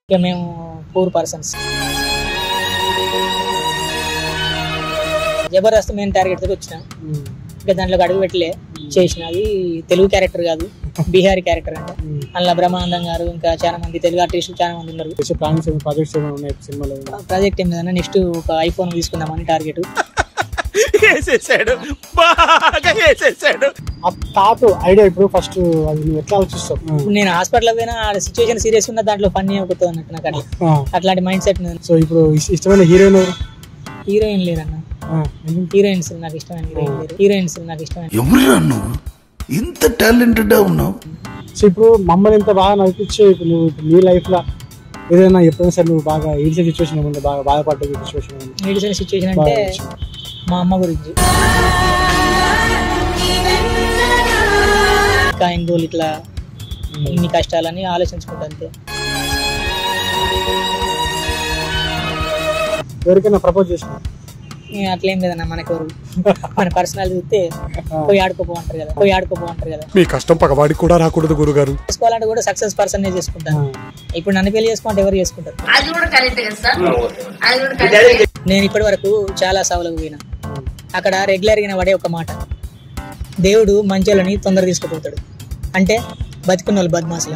ఇక మేము four persons Jabardasth main target తోటి వచ్చిన ఇక దాంట్లోకి అడుగు పెట్టలే చేసిన అది తెలుగు క్యారెక్టర్ కాదు బీహారీ క్యారెక్టర్ అంటే అందులో బ్రహ్మానందం గారు ఇంకా చాలా మంది తెలుగు ఆర్టిస్టులు చాలా మంది ఉన్నారు చేసే ప్లాన్స్ ఏమైనా ప్రాజెక్ట్స్ ఏమైనా ఉన్నాయి సినిమాలో ప్రాజెక్ట్ ఏం లేదన్నా నెక్స్ట్ ఒక ఐఫోన్ తీసుకుందామని టార్గెట్ వేసేసాడు బాగా వేసేసాడు ఆ థాట్ ఐడియా ఇప్పుడు ఫస్ట్ అది నువ్వు ఎట్లా ఆలోచిస్తావు ఇప్పుడు నేను హాస్పిటల్ పోయినా సిచ్యువేషన్ సీరియస్ ఉన్న దాంట్లో ఫన్నీ అవుతుంది అన్నట్టు నాకు అట్లా ఆ, అట్లాంటి మైండ్ సెట్ సో ఇప్పుడు ఇస్- ఇష్టమైన హీరోయిన్ ఎవరు హీరోయిన్ లేరన్న ఆ, ఎందుకు? హీరోయిన్స్ నాకు ఇష్టమైన హీరోయిన్ లేరు హీరోయిన్స్ నాకు ఇష్టమైన ఎవరురా నువ్వు ఇంత టాలెంటెడ్ ఉన్నావు సో ఇప్పుడు మమ్మల్ని ఇంత బాగా నడిపించే ఇప్పుడు నువ్వు ఇప్పుడు నీ లైఫ్ లో ఏదైనా ఎప్పుడైనా సరే నువ్వు బాగా ఏడ్చే సిచ్యువేషన్ ఏముంది బాగా బాధపడ్డ సిచ్యువేషన్ ఏముంది మెడిసిన్ సిచ్యువేషన్ అంటే మా అమ్మ గురించి ఇంకా ఎన్ని రోజులు ఇట్లా ఇన్ని కష్టాలని ఆలోచించుకుంటా అంతే ఎవరికైనా ప్రపోజ్ చేసిన ఇక అట్లేం లేదన్న మనకెవరు మన పర్సనల్ చూస్తే పోయి ఆడుకోపో అంటారు కదా పోయి ఆడుకోపో అంటారు కదా మీ కష్టం పగవాడికి కూడా రాకూడదు గురుగారు చేసుకోవాలంటే కూడా సక్సెస్ పర్సన్ చేసుకుంటాను ఇప్పుడు నన్ను పెళ్లి చేసుకుంటే ఎవరు చేసుకుంటారు నేను ఇప్పటి వరకు చాలా సభలకు పోయినా అక్కడ రెగ్యులర్ గా పడే ఒక మాట దేవుడు మంచోళ్ళని తొందర తీసుకుపోతాడు అంటే బతికున్న వాళ్ళు బద్మాసుల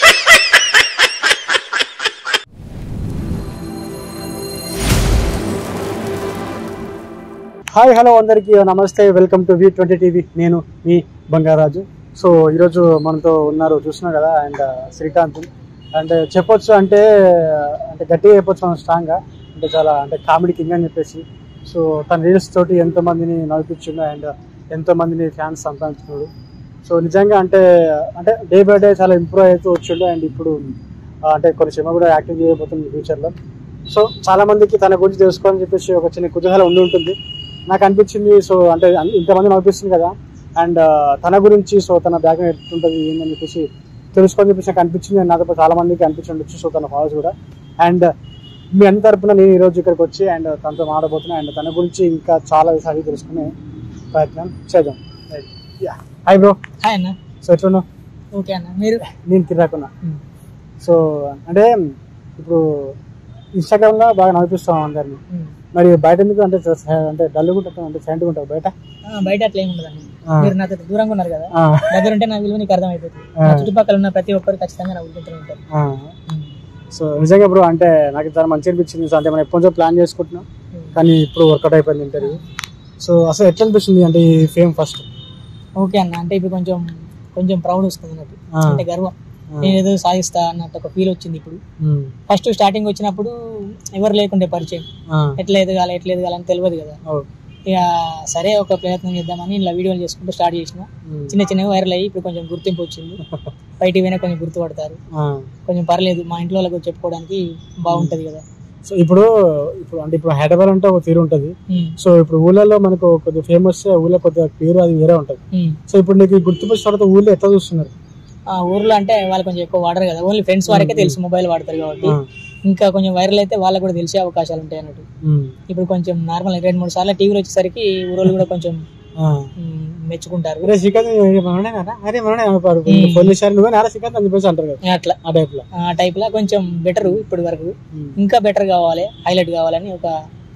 హాయ్ హలో అందరికీ నమస్తే welcome to V twenty TV నేను మీ బంగారాజు సో ఈరోజు మనతో ఉన్నారు చూస్తున్నారు కదా అండ్ శ్రీకాంత్ అండ్ చెప్పొచ్చు అంటే అంటే గట్టిగా చెప్పొచ్చు మనం స్ట్రాంగ్గా అంటే చాలా అంటే కామెడీ కింగ్ అని చెప్పేసి సో తన రీల్స్ తోటి ఎంతో మందిని నడిపించిండు అండ్ ఎంతో మందిని ఫ్యాన్స్ సంపాదించుకున్నాడు సో నిజంగా అంటే అంటే డే బై డే చాలా ఇంప్రూవ్ అవుతూ వచ్చిండు అండ్ ఇప్పుడు ఆ, అంటే కొన్ని సినిమా కూడా యాక్టింగ్ చేయబోతుంది ఫ్యూచర్లో సో చాలా మందికి తన గురించి తెలుసుకోవాలని చెప్పేసి ఒక చిన్న కుతూహలం ఉండి ఉంటుంది నాకు అనిపించింది సో అంటే అన్- ఇంతమంది అనిపిస్తుంది కదా అండ్ తన గురించి సో తన బ్యాక్ ఎట్లుంటుంది ఏందని చెప్పేసి తెలుసుకోని చెప్పేసి నాకు అనిపించింది అండ్ నాతో పాటు చాలా మందికి అనిపించి ఉండొచ్చు సో తన ఫాలోస్ కూడా అండ్ మీ అందరి తరపున నేను ఈరోజు ఇక్కడికి వచ్చి అండ్ తనతో మాట్లాడబోతున్నా అండ్ తన గురించి ఇంకా చాలా విషయాలు తెలుసుకునే ప్రయత్నం చేద్దాం హాయ్ బ్రో హాయ్ అన్న సో ఎట్లున్నావు ఓకే అన్న మీరు నేను కిరాకున్నా ఉమ్. సో అంటే ఇప్పుడు ఇన్స్టాగ్రామ్ లో బాగా నడిపిస్తాం అందరిని ఉమ్. మరి బయట ఎందుకు అంటే అంటే డల్గా ఉంటాం అంటే సైలెంట్గా ఉంటావు బయట ఆ, బయట అట్లా ఏమి ఉండదు ఆ. మీరు నాతో దూరంగా ఉన్నారు కదా ఆ, దగ్గర ఉంటే నా విలువ నీకు అర్థమైపోతుంది ఆ. నా చుట్టుపక్కల ఉన్న ప్రతి ఒక్కరు ఖచ్చితంగా నా ఉడుకుంటూనే ఉంటారు ఆ. ఉమ్. సో నిజంగా బ్రో అంటే నాకు చాలా మంచి అనిపించింది సో అంటే మనం ఎప్పటి నుంచో ప్లాన్ చేసుకుంటున్నాం ఉమ్. కానీ ఇప్పుడు వర్కౌట్ అయిపోయింది ఇంటర్వ్యూ సో అసలు ఎట్లా అనిపిస్తుంది అంటే ఈ ఫేమ్ ఫస్ట్ ఓకే అన్న అంటే ఇప్పుడు కొంచెం కొంచెం ప్రౌడ్ వస్తుంది అన్నట్టు ఆ. అంటే గర్వం నేను ఏదో సాధిస్తా అన్నట్టు ఒక ఫీల్ వచ్చింది ఇప్పుడు ఉమ్. ఫస్ట్ స్టార్టింగ్ వచ్చినప్పుడు ఎవరు లేకుండే పరిచయం ఆ. ఎట్లా ఎదగాలి ఎట్లా ఎదగాలి అని తెలియదు కదా ఓ. ఇక సరే ఒక ప్రయత్నం చేద్దామని ఇలా వీడియోలు చేసుకుంటూ స్టార్ట్ చేసిన ఉమ్. చిన్న చిన్నగా వైరల్ అయ్యి ఇప్పుడు కొంచెం గుర్తింపు వచ్చింది బయటికి పోయినా కొంచెం గుర్తుపడతారు ఆ. కొంచెం పర్లేదు మా ఇంట్లో వాళ్ళకి చెప్పుకోవడానికి బాగుంటది కదా సో ఇప్పుడు ఇప్పుడు అంటే ఇప్పుడు హైదరాబాద్ అంటే ఒక తీరు ఉంటుంది ఉమ్, సో ఇప్పుడు ఊళ్ళలో మనకు కొద్దిగా ఫేమస్ ఊళ్ళో కొద్దిగా పేరు అది వేరే ఉంటుంది ఉమ్. సో ఇప్పుడు నీకు ఈ గుర్తింపు వచ్చిన తర్వాత ఊళ్ళో ఎట్లా చూస్తున్నారు ఆ ఊర్లో అంటే వాళ్ళు కొంచెం ఎక్కువ వాడరు కదా ఓన్లీ ఫ్రెండ్స్ వరకే తెలుసు మొబైల్ వాడతారు కాబట్టి ఆ. ఇంకా కొంచెం వైరల్ అయితే వాళ్ళకి కూడా తెలిసే అవకాశాలు ఉంటాయి అన్నట్టు ఉమ్. ఇప్పుడు కొంచెం నార్మల్ రెండు మూడు సార్లు టీవీలో వచ్చేసరికి ఊరోళ్ళు కూడా కొంచెం ఆ. ఉమ్, మెచ్చుకుంటారు అరే శ్రీకాంత్ మననే కదా అరే మననే అనుకోరు ఉమ్. ఫోన్ చేశారు నువ్వే నారా శ్రీకాంత్ అని చెప్పేసి అంటారు కదా అట్లా ఆ టైప్ లో ఆ టైప్ లా కొంచెం బెటర్ ఇప్పటి వరకు ఉమ్. ఇంకా బెటర్ కావాలి హైలైట్ కావాలని ఒక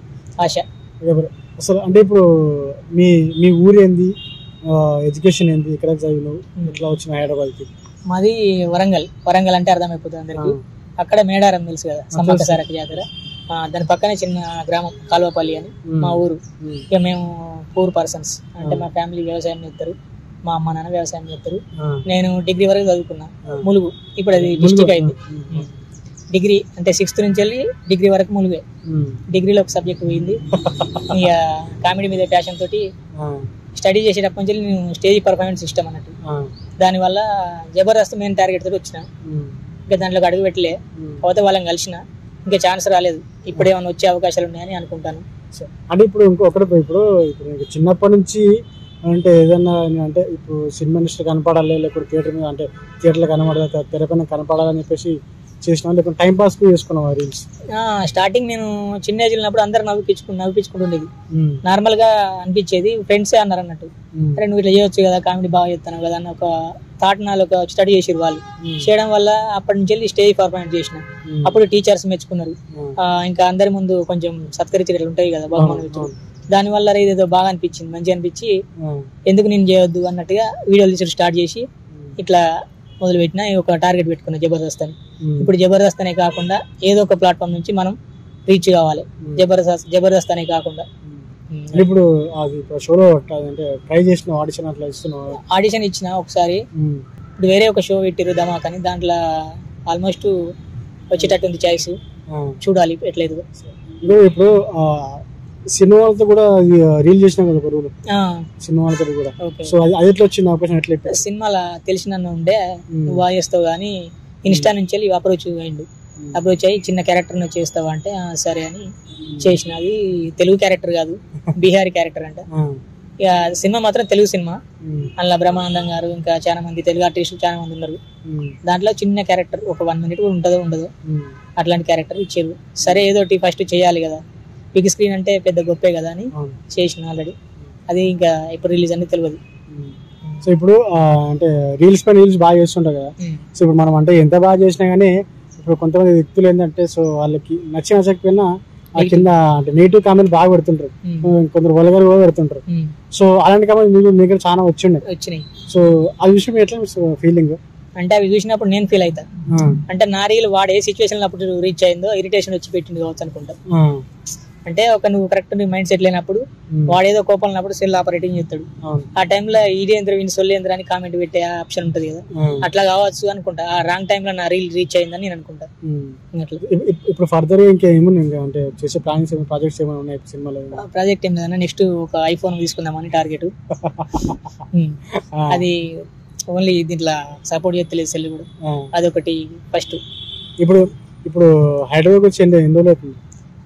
ఆశ ఇక బ్రో, అసలు అంటే ఇప్పుడు మీ మీ ఊరు ఏంది ఎడ్యుకేషన్ ఏంది ఎక్కడ చదివినావు ఎట్లా వచ్చిన హైదరాబాద్ కి మాది వరంగల్ వరంగల్ అంటే అర్థమైపోతుంది అందరికి అక్కడ మేడారం తెలుసు కదా సమ్మక్క సారక్క జాతర ఆ, దాని పక్కనే చిన్న గ్రామం కాలువపల్లి అని మా ఊరు ఇక మేము ఫోర్ పర్సన్స్ అంటే మా ఫ్యామిలీ వ్యవసాయం చేస్తారు మా అమ్మ నాన్న వ్యవసాయం చేస్తారు నేను డిగ్రీ వరకు చదువుకున్నా ములుగు ఇప్పుడు అది డిస్టిక్ అయింది డిగ్రీ అంటే సిక్స్త్ నుంచి వెళ్ళి డిగ్రీ వరకు ములుగే డిగ్రీలో ఒక సబ్జెక్ట్ పోయింది ఇక కామెడీ మీద ప్యాషన్ తోటి స్టడీ చేసేటప్పటి నుంచి నేను స్టేజ్ పర్ఫార్మెన్స్ ఇష్టం అన్నట్టు దానివల్ల జబర్దస్త్ మెయిన్ టార్గెట్ తోటి వచ్చిన ఇంకా దాంట్లోకి అడుగు పెట్టలే పోతే వాళ్ళని కలిసిన ఇంకా ఛాన్స్ రాలేదు ఇప్పుడు ఏమైనా వచ్చే అవకాశాలు ఉన్నాయని అనుకుంటాను అంటే ఇప్పుడు ఇంకొకటి బ్రో, ఇప్పుడు ఇప్పుడు నీకు చిన్నప్పటి నుంచి అంటే ఏదన్నా నీ- అంటే ఇప్పుడు సినిమా ఇండస్ట్రీ కనపడాలి లేకపోతే థియేటర్ మీద అంటే థియేటర్లో కనపడాలి తెర పైన కనపడాలని చెప్పేసి చేసినావు లేకపోతే టైం పాస్ కు చేసుకున్నావు రీల్స్ స్టార్టింగ్ నేను చిన్న ఏజ్ ఉన్నప్పుడు అందరు నవ్వుపించుకు నవ్వుపించుకుంటుండేది నార్మల్ గా అనిపించేది ఫ్రెండ్సే అన్నారు అన్నట్టు అరే నువ్వు ఇట్లా చేయొచ్చు కదా కామెడీ బాగా చేస్తాను కదా అని ఒక థాట్ నాలో ఒక స్టడీ చేసిరు వాళ్ళు చేయడం వల్ల అప్పటి నుంచి వెళ్ళి స్టేజ్ పర్ఫార్మెన్స్ చేసిన అప్పుడు టీచర్స్ మెచ్చుకున్నారు ఆ, ఇంకా అందరి ముందు కొంచెం సత్కరించడం ఉంటాయి కదా బహుమానం ఇచ్చారు దానివల్ల రే ఇదేదో బాగా అనిపించింది మంచిగా అనిపించి ఎందుకు నేను చేయొద్దు అన్నట్టుగా వీడియోలు తీసి స్టార్ట్ చేసి ఇట్లా మొదలు పెట్టిన ఒక టార్గెట్ పెట్టుకున్నా జబర్దస్త్ అని ఇప్పుడు జబర్దస్త్ అనే కాకుండా ఏదో ఒక ప్లాట్ఫామ్ నుంచి మనం రీచ్ కావాలి జబర్దస్త్ జబర్దస్త్ అనే కాకుండా అంటే ఇప్పుడు అది ఇప్పుడు షోలో అంటే ట్రై చేసిన ఆడిషన్ అట్లా ఇస్తున్నావు ఆడిషన్ ఇచ్చిన ఒకసారి ఇప్పుడు వేరే ఒక షో పెట్టిరు ధమాక్ అని దాంట్లో ఆల్మోస్ట్ వచ్చేటట్టు ఉంది చాయిస్ చూడాలి ఎట్లేదు ఇప్పుడు ఇప్పుడు ఆ, సినిమా వాళ్ళతో కూడా రీల్ చేసినా కదా ఒక రూల్ సినిమా వాళ్ళతో కూడా ఓకే సో అది అది ఎట్లా వచ్చింది అవకాశం ఎట్లా ఇప్పారు? సినిమాలో తెలిసిన ఉండే మ్మ్. నువ్వు బాగా చేస్తావు కానీ ఇన్స్టా నుంచి వెళ్ళి అప్రోచ్ అయిండు అప్రోచ్ అయ్యి చిన్న క్యారెక్టర్ నువ్వు చేస్తావా అంటే "ఆ, సరే అని చేసిన అది తెలుగు క్యారెక్టర్ కాదు బీహారీ క్యారెక్టర్ అంట ఆ, ఇక సినిమా మాత్రం తెలుగు సినిమా ఉమ్, అందులో బ్రహ్మానందం గారు ఇంకా చాలా మంది తెలుగు ఆర్టిస్టులు చాలా మంది ఉన్నారు ఉమ్, దాంట్లో చిన్న క్యారెక్టర్ ఒక వన్ మినిట్ కూడా ఉంటుందో ఉండదో ఉమ్, అట్లాంటి క్యారెక్టర్ ఇచ్చారు సరే ఏదో ఒకటి ఫస్ట్ చేయాలి కదా బిగ్ స్క్రీన్ అంటే పెద్ద గొప్పే కదా అని అవును. చేసిన ఆల్రెడీ అది ఇంకా ఇప్పుడు రిలీజ్ అని తెలియదు ఉమ్. సో ఇప్పుడు ఆ, అంటే రీల్స్ పైన రీల్స్ బాగా చేస్తుంటారు కదా సో ఇప్పుడు మనం అంటే ఎంత బాగా చేసినా కానీ ఇప్పుడు కొంతమంది వ్యక్తులు ఏంటంటే సో వాళ్ళకి నచ్చి నచ్చకపోయినా ఆ కింద అంటే నెగిటివ్ కామెంట్ బాగా పెడుతుంటారు కొందరు వల్గర్ కూడా పెడుతుంటారు సో అలాంటి కామెంట్ మీకు మీకు చాలా వచ్చిండే వచ్చినాయి సో ఆ విషయం ఎట్లా ఫీలింగ్ అంటే అవి చూసినప్పుడు నేను ఫీల్ అవుతా అంటే నా రీల్ వాడు ఏ సిచ్యువేషన్ అప్పుడు రీచ్ అయిందో ఇరిటేషన్ వచ్చి పెట్టింది కావచ్చు అనుకుంటా అంటే ఒక నువ్వు కరెక్ట్ నీ మైండ్ సెట్ లేనప్పుడు వాడేదో కోపం ఉన్నప్పుడు సెల్ ఆపరేటింగ్ చేస్తాడు అవును ఆ టైంలో ఈడేంద్ర వీని సొల్లేంద్ర అని కామెంట్ పెట్టే ఆప్షన్ ఉంటుంది కదా ఆ, అట్లా కావచ్చు అనుకుంటా ఆ రాంగ్ టైంలో నా రీల్ రీచ్ అయిందని నేను అనుకుంటా ఉమ్. అట్లా ఇప్- ఇప్- ఇప్పుడు ఫర్దర్ ఇంకా ఏమన్నా ఇంకా అంటే చేసే ప్లానింగ్స్ ఏమైనా ప్రాజెక్ట్స్ ఏమైనా ఉన్నాయి సినిమాలో ప్రాజెక్ట్ ఏం లేదన్నా నెక్స్ట్ ఒక ఐఫోన్ తీసుకుందామని టార్గెట్ అది ఓన్లీ దీంట్లో సపోర్ట్ చేస్తలేదు సెల్ కూడా అదొకటి ఫస్ట్ ఇప్పుడు ఇప్పుడు హైదరాబాద్ వచ్చి ఎన్ని ఎన్ని రోజులు అవుతుంది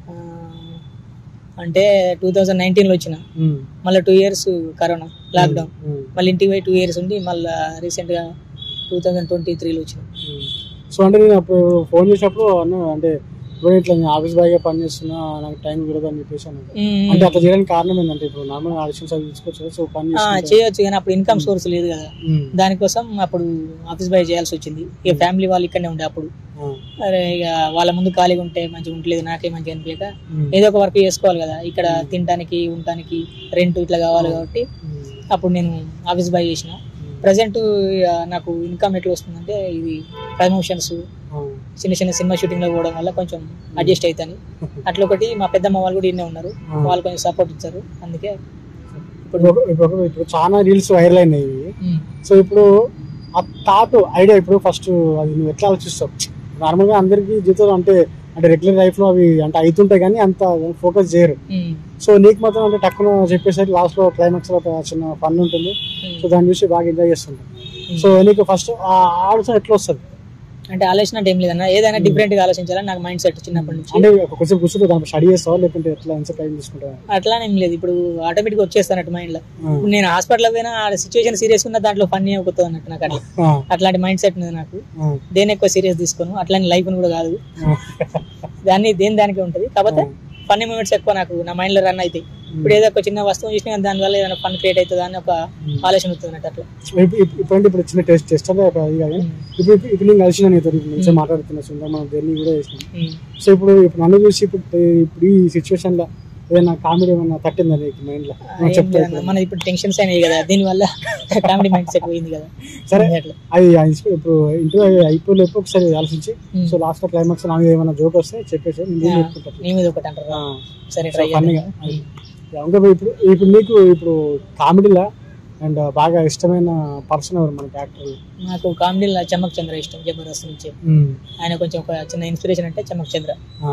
అంటే టూ థౌజండ్ నైన్టీన్లో వచ్చిన ఉమ్, మళ్ళీ two years corona lockdown um, మళ్ళీ ఇంటికి పోయి టూ ఇయర్స్ ఉండి మళ్ళీ రీసెంట్గా టూ థౌజండ్ ట్వంటీ త్రీలో వచ్చిన ఉమ్. సో అంటే నేను అప్పుడు ఫోన్ చేసినప్పుడు అన్న అంటే ఇప్పుడు ఇట్లా నేను ఆఫీస్ బాయ్గా పని చేస్తున్నా నాకు టైం కుదరదు అని చెప్పేసి అన్నాడు మ్మ్. అంటే అట్లా చేయడానికి కారణం ఏంటంటే ఇప్పుడు నార్మల్ ఆడిషన్స్ అవి తీసుకోవచ్చు సో పని ఆ, చేసుకుంటా- చేయొచ్చు కానీ అప్పుడు ఇన్కమ్ సోర్స్ లేదు కదా ఉమ్, దానికోసం అప్పుడు ఆఫీస్ బాయ్ చేయాల్సి వచ్చింది ఇక ఫ్యామిలీ వాళ్ళు ఇక్కడనే ఉండే అప్పుడు ఆ, అరే ఇక వాళ్ళ ముందు ఖాళీగా ఉంటే మంచిగా ఉండలేదు నాకే మంచిగా అనిపించక ఉమ్, ఏదో ఒక వర్క్ చేసుకోవాలి కదా ఇక్కడ తినడానికి ఉండటానికి రెంట్ ఇట్లా కావాలి కాబట్టి ఉమ్, అప్పుడు నేను ఆఫీస్ బాయ్ చేసిన ప్రజెంట్ నాకు ఇన్కమ్ ఎట్లా వస్తుందంటే ఇది ప్రమోషన్స్ ఆ, చిన్న చిన్న సినిమా షూటింగ్ లో పోవడం వల్ల కొంచెం అడ్జస్ట్ అవుతాను అట్లా ఒకటి మా పెద్దమ్మ వాళ్ళు కూడా ఇన్నే ఉన్నారు వాళ్ళు కొంచెం సపోర్ట్ ఇచ్చారు అందుకే ఇప్పుడు ఒక- ఇప్పుడు ఒక- ఇప్పుడు చాలా రీల్స్ వైరల్ అయినాయి ఇవి. ఉమ్, సో ఇప్పుడు ఆ థాట్ ఐడియా ఇప్పుడు ఫస్ట్ అది నువ్వు ఎట్లా ఆలోచిస్తావు నార్మల్ గా అందరికి జీవితంలో అంటే అంటే రెగ్యులర్ లైఫ్ లో అవి అంటే అవుతుంటాయి కానీ అంత ఫోకస్ చేయరు ఉమ్, సో నీకు మాత్రం అంటే టక్కున చెప్పేసరికి లాస్ట్ లో క్లైమాక్స్ లో ఒక చిన్న ఫన్ ఉంటుంది ఉమ్. సో దాన్ని చూసి బాగా ఎంజాయ్ చేస్తుంటాం సో నీకు ఫస్ట్ ఆ ఆలోచన ఎట్లా వస్తుంది అంటే ఆలోచన అంటే ఏం లేదన్న ఏదైనా డిఫరెంట్ గా ఆలోచించాలని నాకు మైండ్ సెట్ చిన్నప్పటి నుంచి అంటే ఒక కొంచెం కూర్చుంటే దాంట్లో స్టడీ చేస్తావా లేకుంటే ఎట్లా ఎంత టైం తీసుకుంటావా అట్లానేం లేదు ఇప్పుడు ఆటోమేటిక్ వచ్చేస్తానట్టు మైండ్ లో ఆ, ఇప్పుడు నేను హాస్పిటల్ పోయినా సిచ్యువేషన్ సీరియస్ ఉన్న దాంట్లో ఫన్ అవుతుంది అన్నట్టు నాకు అట్లా ఆ, అట్లాంటి మైండ్ సెట్ ఉంది నాకు ఆ, దేని ఎక్కువ సీరియస్ తీసుకోను అట్లాంటి లైఫ్ కూడా కాదు ఆ. దాన్ని దేని దానికే ఉంటది కాకపోతే ఫన్నీ మూమెంట్స్ ఎక్కువ నాకు నా మైండ్ లో రన్ అవుతాయి ఇప్పుడు ఏదో ఒక చిన్న వస్తువు చూసినా కానీ దానివల్ల ఏదైనా ఫన్ క్రియేట్ అవుతుంది అని ఒక ఆలోచన వస్తుంది అన్నట్టు అట్లా ఇప్పుడు ఇప్పుడు- ఇప్పుడు అంటే ఇప్పుడు చిన్న టెస్ట్ టెస్ట్ అంటే ఒక ఇది కాదు ఇప్పుడు ఇప్పుడు- ఇప్పుడు నేను కలిసిన నీతో ఇప్పుడు మంచిగా మాట్లాడుతున్నా సుందర మనం జర్నీ కూడా చేసినాం ఉమ్. సో ఇప్పుడు ఇప్పుడు నన్ను చూసి ఇప్పుడు ఇప్పుడు ఈ సిచ్యువేషన్ లో ఏదైనా కామెడీ ఏమన్నా తట్టిందా నీకు మైండ్ లో ఏం చెప్తా లేదన్న, మన ఇప్పుడు టెన్షన్స్ అయినాయి కదా దీనివల్ల కామెడీ మైండ్ సెట్ పోయింది కదా సరే. అట్లా అది ఆ ఇన్స్పి- ఇప్పుడు ఇంటర్వ్యూ అయిపోలేపు ఒకసారి ఆలోచించి ఉమ్. సో లాస్ట్ లో క్లైమాక్స్ నాకు ఏమైనా జోక్ వస్తే చెప్పేసి నేను ఆ, చెప్పుకుంటాను నీ మీద ఒకటి అంటారా ఆ, సరే సో ట్రై ఫన్నీగా ఇంకా ఇప్పుడు ఇప్పుడు నీకు ఇప్పుడు కామెడీలా అండ్ బాగా ఇష్టమైన పర్సన్ ఎవరు మనకి యాక్టర్ నాకు కామెడీలో చమక్ చంద్ర ఇష్టం జబర్దస్త్ నుంచి ఆయన కొంచెం ఒక చిన్న ఇన్స్పిరేషన్ అంటే చమక్ చంద్ర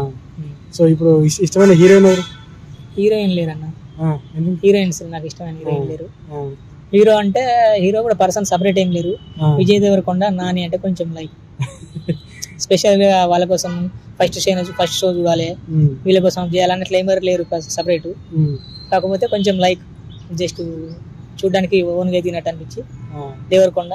సో ఇప్పుడు ఇస్- ఇష్టమైన హీరోయిన్ ఎవరు హీరోయిన్ లేరన్న ఆ, ఎందుకు? హీరోయిన్స్ నాకు ఇష్టమైన హీరోయిన్ లేరు ఆ, హీరో అంటే హీరో కూడా పర్సన్ సపరేట్ ఏం లేరు ఆ, విజయ్ దేవరకొండ నాని అంటే కొంచెం లైక్ స్పెషల్ గా వాళ్ళ కోసం ఫస్ట్ షో ఫస్ట్ షో చూడాలి ఉమ్, వీళ్ళ కోసం చేయాలన్నట్లు ఏం లేరు సపరేట్ ఉమ్, కాకపోతే కొంచెం లైక్ జస్ట్ చూడడానికి ఓన్గా తినట్టు అనిపించి ఆ. దేవరకొండ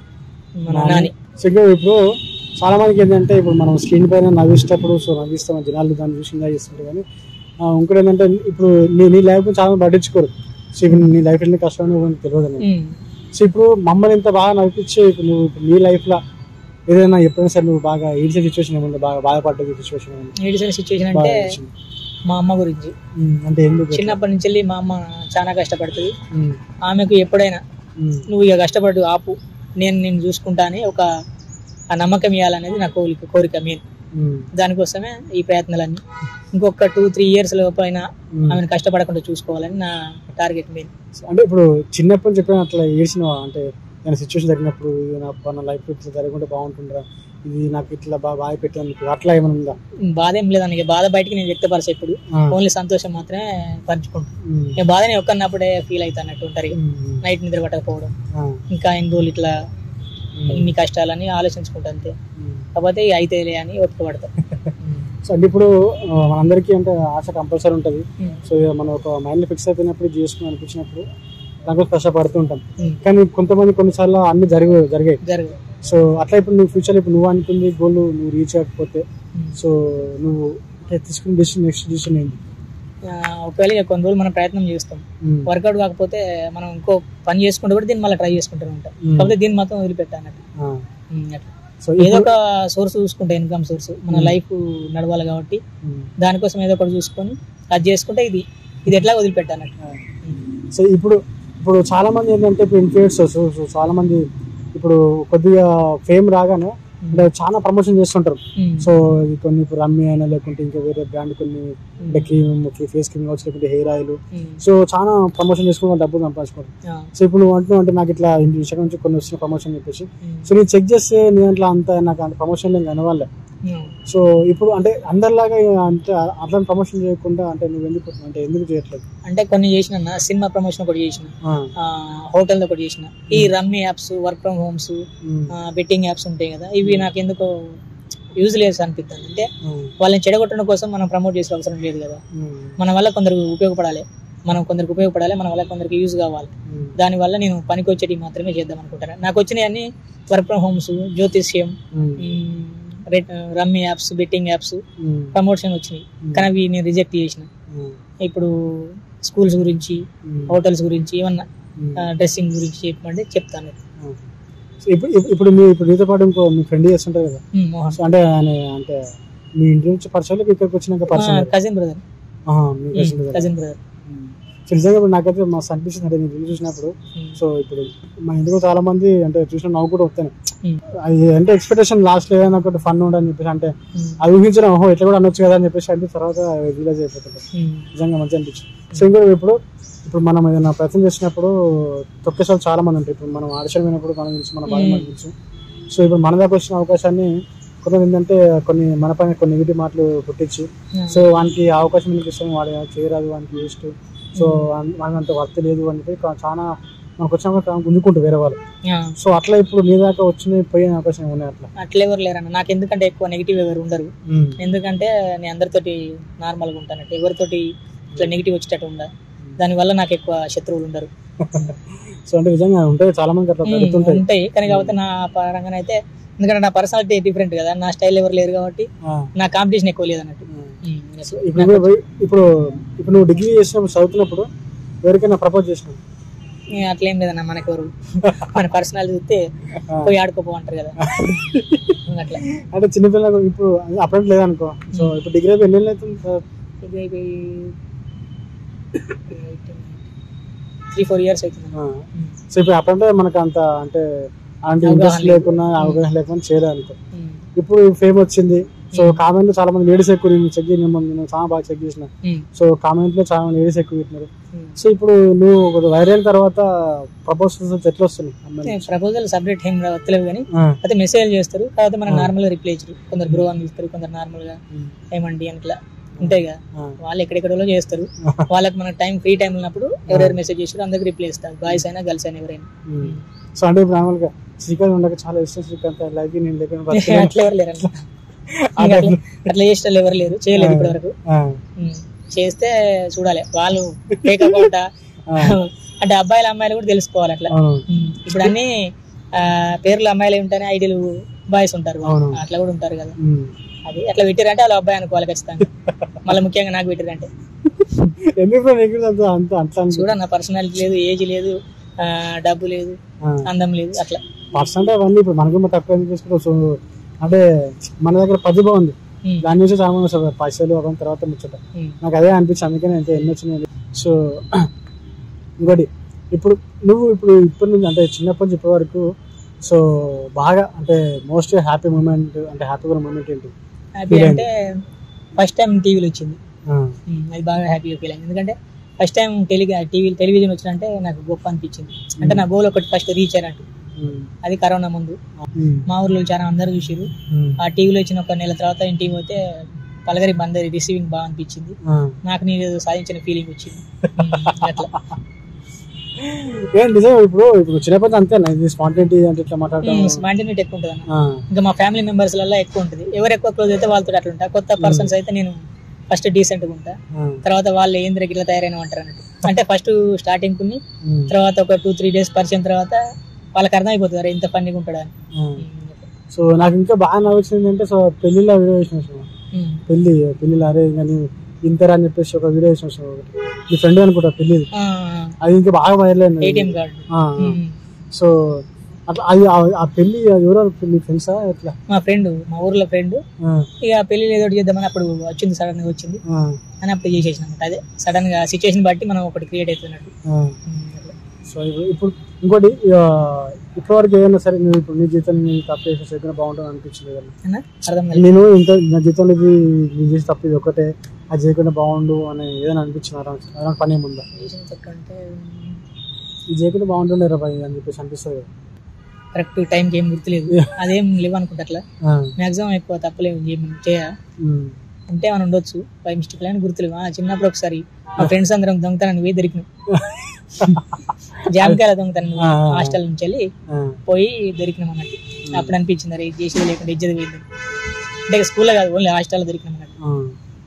మన నాని సో ఇంకా ఇప్పుడు చాలా మందికి ఏంటంటే ఇప్పుడు మనం స్క్రీన్ పైన నవ్విస్తప్పుడు సో నవ్విస్తాం జనాలు దాన్ని చూసి ఎంజాయ్ చేస్తుంటారు కానీ ఆ, ఇంకోటి ఏంటంటే ఇప్పుడు నీ నీ లైఫ్ చాలా మంది పట్టించుకోరు సో ఇప్పుడు నీ లైఫ్ ఎన్ని కష్టం తెలియదు అని ఉమ్, సో ఇప్పుడు మమ్మల్ని ఇంత బాగా నడిపించి ఇప్పుడు నువ్వు ఇప్పుడు నీ లైఫ్ లో ఏదైనా ఎప్పుడైనా సరే నువ్వు బాగా ఏడ్చే సిచ్యువేషన్ ఏముంది బాగా బాధపడ్డ సిచ్యువేషన్ ఏముంది ఏడిసిన సిచ్యువేషన్ బాగా అంటే ఏడ్చింది. మా అమ్మ గురించి ఉమ్, అంటే ఎందుకు చిన్నప్పటి నుంచి వెళ్ళి మా అమ్మ చాలా కష్టపడుతుంది ఉమ్, ఆమెకు ఎప్పుడైనా ఉమ్, నువ్వు ఇక కష్టపడు ఆపు నేను నేను చూసుకుంటా అని ఒక ఆ నమ్మకం ఇవ్వాలనేది నా కోరిక కోరిక మెయిన్ ఉమ్, దానికోసమే ఈ ప్రయత్నాలన్నీ ఇంకొక టూ త్రీ ఇయర్స్ లోపైన ఉమ్. ఆమెను కష్టపడకుండా చూసుకోవాలని నా టార్గెట్ మెయిన్ అంటే ఇప్పుడు చిన్నప్పటి నుంచి ఎప్పుడైనా అట్లా ఏడ్చినవా అంటే ఏదైనా సిచ్యువేషన్ జరిగినప్పుడు ఇది నా నా లైఫ్ ఇట్లా జరగకుంటే బాగుంటుందిరా ఇది నాకు ఇట్లా బాగా బాగా పెట్టాను అట్లా ఏమైనా ఉందా బాధ ఏం లేదని ఇక బాధ బయటికి నేను వ్యక్తపరచే ఇప్పుడు ఆ, ఓన్లీ సంతోషం మాత్రమే పంచుకుంటాను ఉమ్, ఇక బాధని ఒక్కన్నప్పుడే ఫీల్ అవుతానట్టు ఉంటారు ఇక. ఉమ్, నైట్ నిద్ర పట్టకపోవడం ఆ, ఇంకా ఎన్ని రోజులు ఇట్లా ఉమ్, ఇన్ని కష్టాలని ఆలోచించుకుంటా అంతే ఉమ్. కాకపోతే ఇక అయితేలే అని ఓపిక పడతా సో అంటే ఇప్పుడు ఆ, మనందరికీ అంటే ఆశ కంపల్సరీ ఉంటుంది ఉమ్. సో ఇక మనం ఒక మైండ్ ఫిక్స్ అయిపోయినప్పుడు ఇది చేసుకుని అనిపించినప్పుడు దాంట్లో కష్టపడుతూ ఉంటాం ఉమ్. కానీ కొంతమంది కొన్నిసార్లు అన్ని జరిగి జరిగాయి జరగదు సో అట్లా ఇప్పుడు నువ్వు ఫ్యూచర్ ఇప్పుడు నువ్వు అనుకుంది గోల్ నువ్వు రీచ్ అవ్వకపోతే ఉమ్. సో నువ్వు అంటే తీసుకున్న డిసిషన్ నెక్స్ట్ డిసిషన్ ఏంటి ఆ, ఒకవేళ ఇక కొన్ని రోజులు మనం ప్రయత్నం చేస్తాం ఉమ్, వర్కౌట్ కాకపోతే మనం ఇంకో పని చేసుకుంటూ కూడా దీన్ని మళ్ళీ ట్రై చేసుకుంటూనే ఉంటాం ఉమ్. కాకపోతే దీన్ని మాత్రం వదిలిపెట్టానట్టు ఆ. ఉమ్, అట్లా సో ఏదో ఇప్పుడు ఒక సోర్స్ చూసుకుంటే ఇన్కమ్ సోర్స్ మన లైఫ్ నడవాలి కాబట్టి ఉమ్, దానికోసం ఏదో ఒకటి చూసుకొని అది చేసుకుంటే ఇది ఇది ఎట్లా వదిలిపెట్టానట్టు సో ఇప్పుడు ఇప్పుడు చాలా మంది ఏంటంటే ఇప్పుడు ఇన్ఫ్లుయెన్సర్స్ సో చాలా మంది ఇప్పుడు కొద్దిగా ఫేమ్ రాగానే అంటే చాలా ప్రమోషన్ చేస్తుంటారు ఉమ్. సో ఇది కొన్ని ఇప్పుడు రమ్మి అయినా లేకుంటే ఇంకా వేరే బ్రాండ్ కొన్ని అంటే క్రీమ్ ఫేస్ క్రీమ్ కావచ్చు లేకుంటే హెయిర్ ఆయిల్ ఉమ్. సో చాలా ప్రమోషన్ చేసుకుని డబ్బులు సంపాదించుకోవడం ఆ. సో ఇప్పుడు నువ్వు అంటున్నావు అంటే నాకు ఇట్లా ఇన్స్టాగ్రామ్ నుంచి కొన్ని వచ్చిన ప్రమోషన్ చెప్పేసి ఉమ్. సో నేను చెక్ చేస్తే నీ దాంట్లో అంత నాకు అంత ప్రమోషన్ ఏం కనవాలే ఉమ్. సో ఇప్పుడు అంటే అందరిలాగా అంటే అట్లాంటి ప్రమోషన్ చేయకుండా అంటే నువ్వు ఎందుకు అంటే ఎందుకు చేయట్లేదు అంటే కొన్ని చేసిన అన్న, సినిమా ప్రమోషన్ ఒకటి చేసిన ఆ, హోటల్ ఒకటి చేసిన ఈ rummy apps work from homes um, betting apps ఉంటాయి కదా ఇవి నాకు ఎందుకో యూజ్ లేదు అనిపిస్తుంది అంటే ఉమ్, వాళ్ళని చెడగొట్టడం కోసం మనం ప్రమోట్ చేసే అవసరం లేదు కదా ఉమ్, మన వల్ల కొందరికి ఉపయోగపడాలి మనం కొందరికి ఉపయోగపడాలి మన వల్ల కొందరికి యూజ్ కావాలి ఉమ్, దానివల్ల నేను పనికి వచ్చేటి మాత్రమే చేద్దాం అనుకుంటాను నాకు వచ్చినాయి అన్ని వర్క్ ఫ్రమ్ హోమ్స్ జ్యోతిష్యం ఉమ్, మ్, రెట్- rummy apps betting apps um, promotion వచ్చినాయి కానీ అవి నేను రిజెక్ట్ చేసిన ఉమ్, ఇప్పుడు స్కూల్స్ గురించి ఉమ్, హోటల్స్ గురించి ఏమన్నా ఉమ్. డ్రెస్సింగ్ గురించి చెప్పమంటే చెప్తాను సో ఇప్పుడు ఇప్పుడు- ఇప్పుడు మీ ఇప్పుడు నీతో పాటు ఇంకో మీ ఫ్రెండ్ చేస్తుంటారు కదా మ్, మోహన్ సో అంటే ఆయన అంటే మీ ఇంటి నుంచి పరిచయం లేక ఇక్కడికి వచ్చినాక పరిచయం కజిన్ బ్రదర్ ఆహా, మీ cousin కదా. Cousin brother um. సో నిజంగా ఇప్పుడు నాకైతే మస్తు అనిపిస్తుంది అంటే నేను రివ్యూ చూసినప్పుడు సో ఇప్పుడు మా ఇంటికి చాలా మంది అంటే చూసిన నవ్వు కూడా వస్తాను అది అంటే ఎక్స్పెక్టేషన్ లాస్ట్ ఏదైనా ఒకటి ఫన్ ఉండని చెప్పేసి అంటే అది ఊహించడం ఓహో ఇట్లా కూడా అనొచ్చు కదా అని చెప్పేసి అంటే తర్వాత రియలైజ్ అయిపోతుంది నిజంగా మంచి అనిపించింది సో ఇంకోటి ఇప్పుడు ఇప్పుడు మనం ఏదైనా ప్రయత్నం చేసినప్పుడు తొక్కేసే వాళ్ళు చాలా మంది ఉంటారు ఇప్పుడు మనం ఆడిషన్ పోయినప్పుడు మనం తెలుసు మన బాగా మనకు తెలుసు సో ఇప్పుడు మన దాకా వచ్చిన అవకాశాన్ని కొంతమంది ఏంటంటే కొన్ని మన పైన కొన్ని నెగిటివ్ మాటలు పుట్టించి సో వానికి ఆ అవకాశం ఎందుకు ఇస్తాం వాడు చేయరాదు వానికి వేస్ట్ సో మనకి అంత వర్త్ లేదు అని చెప్పి కా- చాలా మనకు వచ్చిన గుంజుకుంటారు వేరే వాళ్ళు సో అట్లా ఇప్పుడు నీ దాకా వచ్చిన పోయే అవకాశం ఉన్నాయి అట్లా అట్లా ఎవరు లేరన్న నాకు ఎందుకంటే ఎక్కువ నెగిటివ్ ఎవరు ఉండరు ఎందుకంటే నేను అందరితోటి నార్మల్గా ఉంటానంటే ఎవరితోటి ఇట్లా నెగిటివ్ వచ్చేటట్టు ఉండ దానివల్ల నాకు ఎక్కువ శత్రువులు ఉండరు సో అంటే నిజంగా ఉంటాయి చాలా మంది అట్లా పెడుతుంటాయి ఉంటాయి కానీ కాకపోతే నా పరంగా అయితే ఎందుకంటే నా పర్సనాలిటీ డిఫరెంట్ కదా నా స్టైల్ ఎవరు లేరు కాబట్టి ఆ. నా కాంపిటీషన్ ఎక్కువ లేదన్నట్టు ఆ. ఉమ్, సో ఇప్పుడు నువ్వు ఇప్పుడు ఇప్పుడు నువ్వు డిగ్రీ చేసినప్పుడు చదువుతున్నప్పుడు ఎవరికైనా ప్రపోజ్ చేసినావు ఏ, అట్లేం లేదన్న మనకు ఎవరు మన పర్సనాలిటీ చూస్తే పోయి ఆడుకోపో అంటారు కదా అట్లా అంటే చిన్నపిల్లలకు ఇప్పుడు అప్పుడంటే లేదనుకో సో ఇప్పుడు డిగ్రీ అయిపోయి ఎన్ని ఏళ్ళు అవుతుంది సార్? త్రీ ఫోర్ ఇయర్స్ అవుతుంది ఆ. సో ఇప్పుడు అప్పుడంటే మనకు అంత అంటే అలాంటి ఇంట్రెస్ట్ లేకున్నా అవగాహన లేకుండా చేయలేదు అనుకో ఉమ్, ఇప్పుడు ఫేమ్ వచ్చింది సో కామెంట్ చాలా మంది లేడీస్ ఎక్కువ నేను చెక్ చేయను నేను చాలా బాగా చెక్ చేసిన ఉమ్, సో కామెంట్ లో చాలా మంది లేడీస్ ఎక్కువ పెట్టినారు ఉమ్. సో ఇప్పుడు నువ్వు ఒక వైరల్ తర్వాత ప్రపోజల్స్ ఎట్లా వస్తున్నాయి అమ్మాయిలు? ప్రపోజల్ సపరేట్ ఏం రావట్లేదు కానీ ఆ. అయితే మెసేజ్ చేస్తారు కాకపోతే మనం నార్మల్ గా రిప్లై ఇచ్చారు కొందరు బ్రో అని ఇస్తారు కొందరు నార్మల్ గా ఉమ్. ఏమండి అని ఇట్లా ఉంటాయి కదా ఆ. వాళ్ళు ఎక్కడెక్కడో చేస్తారు వాళ్ళకి మన టైం ఫ్రీ టైం ఉన్నప్పుడు ఎవరెవరు మెసేజ్ చేస్తారు అందరికి రిప్లై ఇస్తారు బాయ్స్ అయినా గర్ల్స్ అయినా ఎవరైనా ఉమ్. సో అంటే ఇప్పుడు నార్మల్ గా శ్రీకాంత్ ఉండక చాలా ఇష్టం శ్రీకాంత్ లైఫ్ నేను లేకుండా బతకలేను. అట్లా ఎవరు లేరు అట్లా ఇంకా అట్లా అట్లా చేసే వాళ్ళు ఎవరు లేరు చేయలేదు ఇప్పటి వరకు ఆ. చేస్తే చూడాలి వాళ్ళు ఫేక్ అకౌంట్ ఆ. అంటే అబ్బాయిలు అమ్మాయిలు కూడా తెలుసుకోవాలి అట్లా అవును ఉమ్. ఇప్పుడు అన్ని ఆ, పేర్లు అమ్మాయిలు ఉంటాయి ఐడియలు బాయ్స్ ఉంటారు అవును. అట్లా కూడా ఉంటారు కదా ఉమ్. అది అట్లా పెట్టారంటే వాళ్ళు అబ్బాయి అనుకోవాలి ఖచ్చితంగా మళ్ళీ ముఖ్యంగా నాకు పెట్టారంటే ఎందుకు నీకు అంత అంత అట్లా అనిపి- చూడ నా పర్సనాలిటీ లేదు ఏజ్ లేదు ఆ, డబ్బు లేదు అందం లేదు అట్లా ఫస్ట్ అంటే అవన్నీ ఇప్పుడు మనకు తక్కువ ఎందుకు తీసుకుంటాం సో అంటే మన దగ్గర ప్రతిభ ఉంది ఉమ్, దాని నుంచి చాలా మంది వస్తారు పైసలు అవన్నీ తర్వాత ముచ్చట ఉమ్, నాకు అదే అనిపించింది అందుకనే ఎంత ఎన్ని వచ్చినాయి సో ఇంకోటి ఇప్పుడు నువ్వు ఇప్పుడు ఇప్పటి నుంచి అంటే చిన్నప్పటి నుంచి ఇప్పటి వరకు సో బాగా అంటే మోస్ట్ హ్యాపీ మూమెంట్ అంటే హ్యాపీగా మూమెంట్ ఏంటి హ్యాపీ అంటే ఫస్ట్ టైం టీవీలో వచ్చింది ఆ, ఉమ్, అది బాగా హ్యాపీగా ఫీల్ అయింది ఎందుకంటే first time tele TV television వచ్చినంటే నాకు గొప్ప అనిపించింది అంటే నా గోల్ ఒకటి ఫస్ట్ రీచ్ అయినట్టు ఉమ్, అది కరోనా ముందు ఉమ్, మా ఊర్లో చాలా అందరూ చూసిరు ఉమ్, ఆ టీవీలో వచ్చిన ఒక నెల తర్వాత ఇంటికి పోతే పలగరి బందరి రిసీవింగ్ బాగా అనిపించింది ఆ. నాకు నేను ఏదో సాధించిన ఫీలింగ్ వచ్చింది ఉమ్, అట్లా ఏం నిజం ఇప్పుడు ఇప్పుడు చిన్నప్పటి అంతే ఇది స్పాంటేనిటీ అంటే ఇట్లా మాట్లాడటం స్పాంటినిటీ ఎక్కువ ఉంటుంది అన్న ఆ, ఇంకా మా ఫ్యామిలీ మెంబర్స్ లలో ఎక్కువ ఉంటుంది ఎవరు ఎక్కువ క్లోజ్ అయితే వాళ్ళతో అట్లా ఉంటా కొత్త పర్సన్స్ అయితే నేను ఫస్ట్ డీసెంట్ గా ఉంటా ఆ, తర్వాత వాళ్ళు ఏం ఇట్లా తయారైన అంటారు అన్నట్టు అంటే ఫస్ట్ స్టార్టింగ్ కొన్ని ఉమ్, తర్వాత ఒక టూ త్రీ డేస్ పరిచయం తర్వాత వాళ్ళకి అర్థమైపోతుంది అరే ఇంత ఫన్నీగా ఉంటాడా అని ఆ. సో నాకు ఇంకా బాగా నచ్చింది అంటే సో పెళ్లిలో వీడియో వేసిన ఉమ్. పెళ్లి పెళ్లిలో అరే ఇంకా నీ ఇంతరా అని చెప్పేసి ఒక వీడియో వేసిన ఒకటి నీ ఫ్రెండ్ అనుకుంటా పెళ్లి ఆ, అది ఇంకా బాగా వైరల్ అయింది ఏటీఎం కార్డు ఆ, ఆ. సో అట్లా అది ఆ- ఆ పెళ్లి ఎవరో మీ ఫ్రెండ్సా ఎట్లా మా ఫ్రెండ్ మా ఊర్లో ఫ్రెండ్ ఆ, ఇక పెళ్లి ఏదో ఒకటి చేద్దామని అప్పుడు వచ్చింది సడన్ గా వచ్చింది ఆ, అని అప్పుడు చేసేసిన అదే సడన్ గా సిచ్యువేషన్ బట్టి మనం ఒకటి క్రియేట్ అవుతున్నట్టు ఆ. ఉమ్, అట్లా. సో ఇప్పుడు ఇప్పుడు ఇంకోటి ఆ, ఇప్పటివరకు ఏదైనా సరే నువ్వు ఇప్పుడు నీ జీవితం నీ తప్పు చేసిన ఏదైనా బాగుంటుంది అనిపించింది ఏదన్నా అన్నా? అర్థం కాలేదు నేను ఇంత నా జీవితంలో ఇది నేను చేసి తప్పు ఇది ఒకటే అది చేయకుండా బాగుండు అని ఏదైనా అనిపించింది అలాంటి పని ఏముందా చేసిన తప్పు అంటే ఇది చేయకుండా బాగుంటుండే రా భయ్ అని చెప్పేసి అనిపిస్తుంది కదా. కరెక్ట్ టైంకి ఏం గుర్తులేదు అదేం లేవు అనుకుంటా అట్లా ఆ, మాక్సిమం ఎక్కువ తప్పులేవు ఏం చేయ ఉమ్, ఉంటే మనం ఉండొచ్చు బై మిస్టేక్ అని గుర్తులేవు ఆ, చిన్నప్పుడు ఒకసారి మా ఫ్రెండ్స్ అందరం దొంగతనాన్ని పోయి దొరికినాం జామకాయల దొంగతనం ఆ, ఆ, ఆ. హాస్టల్ నుంచి వెళ్ళి ఆ, పోయి దొరికినాం అన్నట్టు అప్పుడు అనిపించింది అరే ఇది చేసేది లేకుండా ఇజ్జది పోయింది అంటే స్కూల్లో కాదు ఓన్లీ హాస్టల్లో దొరికినాం అన్నట్టు ఆ.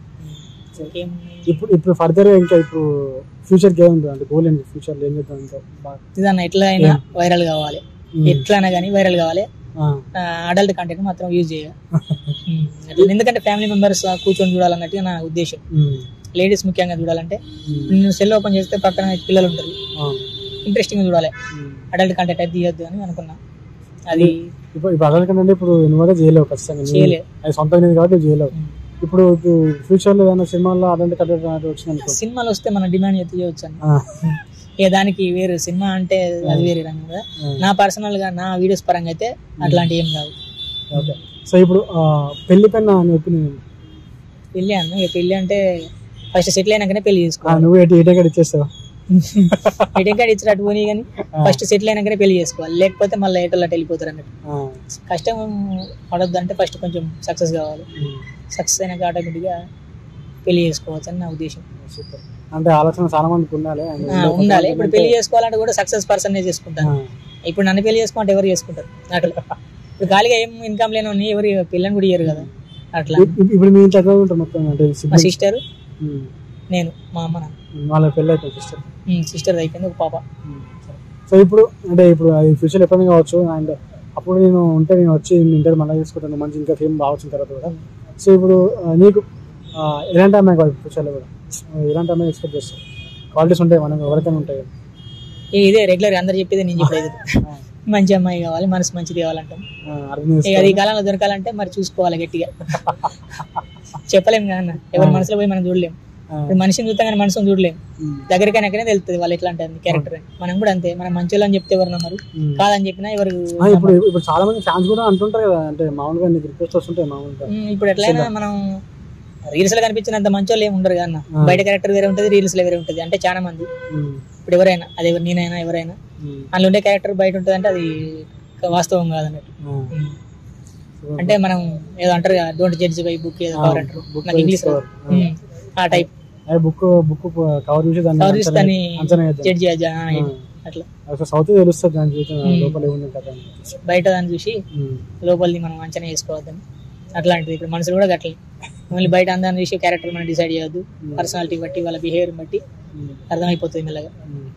ఇంకేం ఇప్పుడు ఇప్పుడు ఫర్దర్ ఇంకా ఇప్పుడు ఫ్యూచర్ గేమ్ ఉంది అంటే గోల్ ఏంటి ఫ్యూచర్ ఏం చేద్దాం ఇంకా బాగా ఇదన్న ఎట్లా అయినా వైరల్ కావాలి ఉమ్, ఎట్లా అయినా కానీ వైరల్ కావాలి ఆ, అడల్ట్ కంటెంట్ మాత్రం యూజ్ చేయాలి ఉమ్, అట్లా. ఎందుకంటే ఫ్యామిలీ మెంబర్స్ కూర్చొని చూడాలన్నట్టుగా నా ఉద్దేశం ఉమ్, లేడీస్ ముఖ్యంగా చూడాలంటే ఉమ్, నేను సెల్ ఓపెన్ చేస్తే పక్కన పిల్లలు ఉంటారు ఆ, ఇంట్రెస్టింగ్ చూడాలి ఉమ్. అడల్ట్ కంటెంట్ అయితే తీయొద్దు అని అనుకున్నా అది ఇప్పుడు ఇప్పుడు అడల్ కంటే ఇప్పుడు నువ్వు కూడా చేయలేవు ఖచ్చితంగా నువ్వు- చేయలే అది సొంతంగా నీది కాబట్టి నువ్వు చేయలేవు ఉమ్. ఇప్పుడు ఇప్పుడు ఫ్యూచర్ లో ఏదైనా సినిమాల్లో అడల్ట్ కంటెంట్ వచ్చిందనుకో సినిమాలు వస్తే మనం డిమాండ్ చేస్తే చేయొచ్చు అన్న ఆ, ఇక దానికి వేరే సినిమా అంటే అది వేరే రంగం కదా ఆ. నా పర్సనల్ గా నా వీడియోస్ పరంగా అయితే అట్లాంటివి ఏం కావు ఓకే సో ఇప్పుడు ఆ, పెళ్లి పైన నీ ఒపీనియన్ పెళ్లి అన్న ఇక పెళ్లి అంటే ఫస్ట్ సెటిల్ అయినాకనే పెళ్లి చేసుకోవాలి నువ్వు ఎటు ఏటే కూడా ఇచ్చేస్తావు ఎటే కాడ ఇచ్చినట్టు పోనీ కానీ ఫస్ట్ సెటిల్ అయినాకనే పెళ్లి చేసుకోవాలి లేకపోతే మళ్ళీ ఎటో అటు వెళ్ళిపోతారు అన్నట్టు ఆ, కష్టం పడొద్దు అంటే ఫస్ట్ కొంచెం సక్సెస్ కావాలి ఉమ్, సక్సెస్ అయినాక ఆటోమేటిక్గా పెళ్లి చేసుకోవచ్చు అని నా ఉద్దేశం సూపర్ అంటే ఆలోచన చాలా మందికి ఉండాలి and ఆ, ఉండాలి ఇప్పుడు పెళ్లి చేసుకోవాలంటే కూడా సక్సెస్ పర్సన్ చేసుకుంటాను ఆ, ఇప్పుడు నన్ను పెళ్లి చేసుకుంటే ఎవరు చేసుకుంటారు అట్లా ఇప్పుడు ఖాళీగా ఏం ఇన్కమ్ లేని ఎవరు పెళ్ళని కూడా ఇయ్యరు కదా అట్లా ఇప్- ఇప్పుడు మీ ఇంట్లో ఎట్లా ఉంటారు మొత్తం అంటే మా siblings? సిస్టర్ ఉమ్, నేను మా అమ్మ నాన్న వాళ్ళ పెళ్ళి అయిపోయింది సిస్టర్ సిస్టర్ అయిపోయింది ఒక పాప సో ఇప్పుడు అంటే ఇప్పుడు అది ఫ్యూచర్ ఎప్పుడైనా కావచ్చు అండ్ అప్పుడు నేను ఉంటే నేను వచ్చి ఇంటర్ మళ్ళీ చేసుకుంటాను మంచి ఇంకా ఫేమ్ రావచ్చు తర్వాత కూడా సో ఇప్పుడు ఆ, నీకు ఆ, ఎలాంటి అమ్మాయి కావాలి ఫ్యూచర్లో కూడా ఎలాంటి అమ్మాయి ఎక్స్పెక్ట్ చేస్తావు క్వాలిటీస్ ఉంటాయి మనం ఎవరికైనా ఉంటాయి ఇక ఇదే రెగ్యులర్ అందరు చెప్పేది నేను చెప్పేది మంచి అమ్మాయి కావాలి మనసు మంచిది కావాలంటాం ఆ, అర్థం ఇక చేసుకో అది ఈ కాలంలో దొరకాలంటే మరి చూసుకోవాలి గట్టిగా చెప్పలేం కదా ఎవరి మనసులో పోయి మనం చూడలేం ఆ, ఇప్పుడు మనిషిని చూస్తాం కానీ మనసుని చూడలేం ఉమ్, దగ్గరికైనాకనే తెలుస్తుంది వాళ్ళు ఎట్లా అంటారు క్యారెక్టర్ మనం కూడా అంతే మనం మంచి అని చెప్తే ఎవరు నమ్మరు ఉమ్. కాదని చెప్పినా ఎవరు ఆ, ఇప్పుడు ఇప్పుడు చాలా మంది ఫ్యాన్స్ కూడా అంటుంటారు కదా అంటే మామూలుగా నీకు రిక్వెస్ట్ వస్తుంటాయి మామూలుగా ఉమ్, ఇప్పుడు ఎట్లయినా మనం రీల్స్ లో కనిపించినంత మంచి వాళ్ళు ఏమి ఉండరు కదా అన్న ఆ. బయట క్యారెక్టర్ వేరే ఉంటుంది రీల్స్ లో వేరే ఉంటుంది అంటే చాలా మంది ఉమ్, ఇప్పుడు ఎవరైనా అది ఎవరు నేనైనా ఎవరైనా ఉమ్, అందులో ఉండే క్యారెక్టర్ బయట ఉంటుంది అంటే అది వాస్తవం కాదన్నట్టు ఆ, ఉమ్. అంటే మనం ఏదో అంటారు కదా డోంట్ జడ్జ్ బై బుక్ ఏదో ఆ, కవర్ అంటారు book నాకు by ఇంగ్లీష్ cover. రాదు. ఉమ్, ఆ టైప్ అదే బుక్ బుక్ కవర్ చూసి దాన్ని కవర్ చూసి అంచనా- దాన్ని అంచనా వేద్దాం. జడ్జ్ అట్లా అసలు సౌత్ తెలుస్తుంది దాని జీవితం ఉమ్. లోపల ఏముంది కదా అని. బయట దాన్ని చూసి ఉమ్, లోపలిది మనం అంచనా చేసుకోవద్దని అట్లాంటిది ఇప్పుడు మనుషులు కూడా గట్లే ఓన్లీ బయట అందాన్ని చూసి క్యారెక్టర్ మనం డిసైడ్ చేయొద్దు పర్సనాలిటీ బట్టి వాళ్ళ బిహేవియర్ బట్టి ఉమ్, అర్థమైపోతుంది మెల్లగా ఉమ్.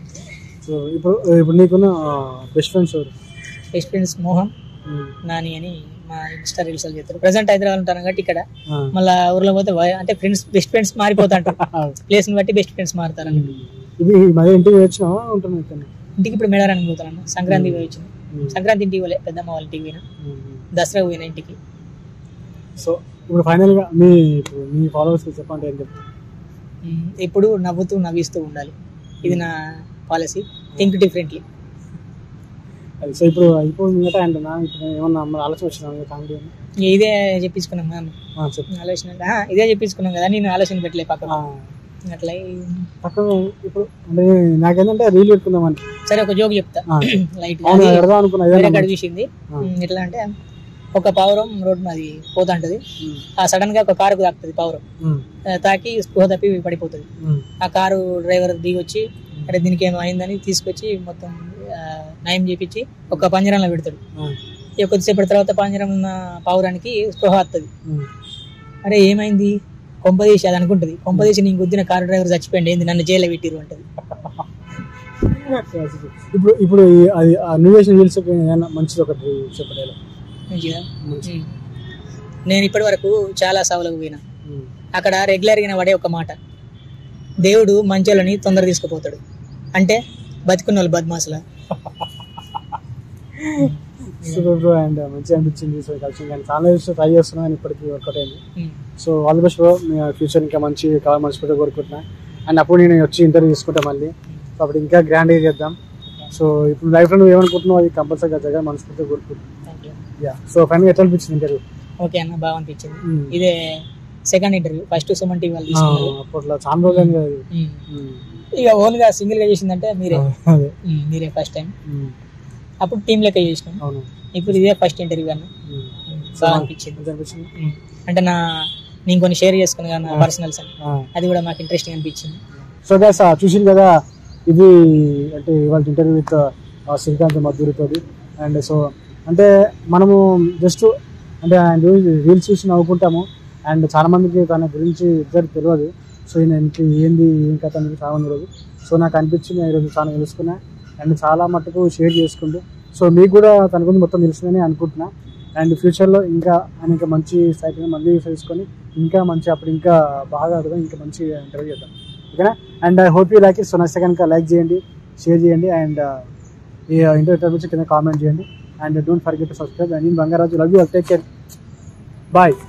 సో ఇప్పుడు ఇప్పుడు నీకున్న బెస్ట్ ఫ్రెండ్స్ ఎవరు best friends Mohan um, Nani అని మా ఇన్స్టా రీల్స్ చేస్తారు ప్రజెంట్ హైదరాబాద్ ఉంటాను కాబట్టి ఇక్కడ ఆ. మళ్ళా ఊర్లో పోతే వా- అంటే ఫ్రెండ్స్ బెస్ట్ ఫ్రెండ్స్ మారిపోతాంటారు ప్లేస్ ని బట్టి బెస్ట్ ఫ్రెండ్స్ మారుతారు ఇది ఈ మధ్య ఇంటికి వచ్చినావా ఉంటున్నా ఇక్కడ ఇంటికి ఇప్పుడు మేడారానికి పోతాను సంక్రాంతి పోయి వచ్చిన ఉమ్, సంక్రాంతి ఇంటికి పోలే పెద్దమ్మ వాళ్ళ ఇంటికి పోయినా ఉమ్. దసరా పోయినా ఇంటికి సో ఇప్పుడు ఫైనల్ గా మీ ఇప్పుడు మీ ఫాలోవర్స్ చెప్పండి ఏం చెప్తారు ఉమ్, ఇప్పుడు నవ్వుతూ నవ్విస్తూ ఉండాలి ఇది నా పాలసీ థింక్ డిఫరెంట్లీ అది సో ఇప్పుడు అయిపోయింది కదా అండ్ నా ఇప్పుడు ఏమన్నా మరి ఆలోచన వచ్చినా కామెడీ ఇదే చెప్పించుకున్నాం మ్యామ్ చెప్పు ఆలోచన ఆ, ఇదే చెప్పించుకున్నాం కదా నేను ఆలోచన పెట్టలే పక్కన ఆ, అట్లా పక్కన ఇప్పుడు అంటే నాకేంటంటే రీల్ పెట్టుకుందామని సరే ఒక జోక్ చెప్తా ఆ, లైట్ అవును పెడదాం అనుకున్నా వేరే ఏదైనా కాడ చూసింది ఆ. ఉమ్, ఎట్లా అంటే ఒక పావురం రోడ్ అది పోతాంటది ఉమ్, ఆ సడన్ గా ఒక కారుకు తాకుతుంది పావురం ఉమ్, ఆ, తాకి స్పృహ తప్పి పడిపోతుంది ఉమ్, ఆ కారు డ్రైవర్ దిగి వచ్చి అరే దీనికి ఏమో అయిందని తీసుకొచ్చి మొత్తం ఆ, నయం చేపించి ఒక పంజరంలో పెడతాడు ఆ, ఇక కొద్దిసేపటి తర్వాత పంజరం ఉన్న పావురానికి స్పృహ వస్తుంది ఉమ్. అరే ఏమైంది కొంపదీసి అది అనుకుంటది కొంపదీసి నేను గుద్దిన కారు డ్రైవర్ చచ్చిపోయింది ఏంది నన్ను జైల్లో పెట్టిరు అంటది ఇప్పుడు ఇప్పుడు ఈ- అది ఆ న్యూ వేషన్ రీల్స్ ఏదైనా మంచిది ఒకటి చెప్పండి మంచిగా మంచి ఉమ్. నేను ఇప్పటి వరకు చాలా సభలకు పోయినా ఉమ్, అక్కడ రెగ్యులర్గా పడే ఒక మాట దేవుడు మంచోళ్ళని తొందర తీసుకుపోతాడు అంటే బతికున్న వాళ్ళు బద్మాసుల సూపర్ బ్రో అండ్ మంచిగా అనిపించింది సో కలిసి కానీ చాలా రోజులు ట్రై చేస్తున్నాను కానీ ఇప్పటికి వర్కౌట్ అయింది so all the best bro మీ ఫ్యూచర్ ఇంకా మంచి కావాలి మనస్ఫూర్తిగా కోరుకుంటున్నా అండ్ అప్పుడు నేను వచ్చి ఇంటర్వ్యూ తీసుకుంటా మళ్ళీ సో అప్పుడు ఇంకా గ్రాండ్గా చేద్దాం సో ఇప్పుడు లైఫ్లో నువ్వు ఏమనుకుంటున్నావు అది కంపల్సరీగా జరగాలి మనస్ఫూర్తిగా కోరుకుంటున్నాను thank you yeah so final ఎట్లా అనిపించింది ఇంటర్వ్యూ ఓకే అన్న బాగా అనిపించింది ఇదే second interview first Suman TV వాళ్ళు తీసుకున్నారు అప్పట్లో చాలా రోజులు అయింది కదా ఇది. ఉమ్. ఉమ్, ఇక ఓన్ గా సింగిల్ గా చేసిందంటే మీరే అదే ఉమ్, మీరే ఫస్ట్ టైం ఉమ్, అప్పుడు టీం లెక్క చేసినాం అవును ఇప్పుడు ఇదే ఫస్ట్ ఇంటర్వ్యూ అన్న ఉమ్. ఉమ్, బాగా అనిపించింది మంచిగా అనిపించింది ఉమ్. అంటే నా నేను కొన్ని షేర్ చేసుకున్నా కదా నా పర్సనల్స్ అని ఆ. అది కూడా మాకు ఇంట్రెస్టింగ్ అనిపించింది సో గైస్ చూసింది కదా ఇది అంటే ఇవాళ ఇంటర్వ్యూ విత్ శ్రీకాంత్ మధురితో అండ్ సో అంటే మనము జస్ట్ అంటే ఆయన రీల్స్ చూసి నవ్వుకుంటాము అండ్ చాలా మందికి తన గురించి ఇద్దరు తెలియదు సో ఈయన ఏంటి ఏంది ఏం కథ అనేది చాలా మంది తెలియదు సో నాకు అనిపించింది నేను ఈరోజు చాలా తెలుసుకున్నా అండ్ చాలా మటుకు షేర్ చేసుకుంటూ సో మీకు కూడా తన గురించి మొత్తం తెలుస్తుందని అనుకుంటున్నా అండ్ ఫ్యూచర్లో ఇంకా ఆయన ఇంకా మంచి స్థాయికి మళ్ళీ తెలుసుకొని ఇంకా మంచి అప్పుడు ఇంకా బాగా అడుగుదాం ఇంకా మంచి ఇంటర్వ్యూ చేద్దాం ఓకేనా and I hope you like it so నచ్చితే కనుక లైక్ చేయండి షేర్ చేయండి అండ్ ఈ ఇంటర్వ్యూ గురించి కింద కామెంట్ చేయండి and don't forget to subscribe and నేను Bangaraju love you take care bye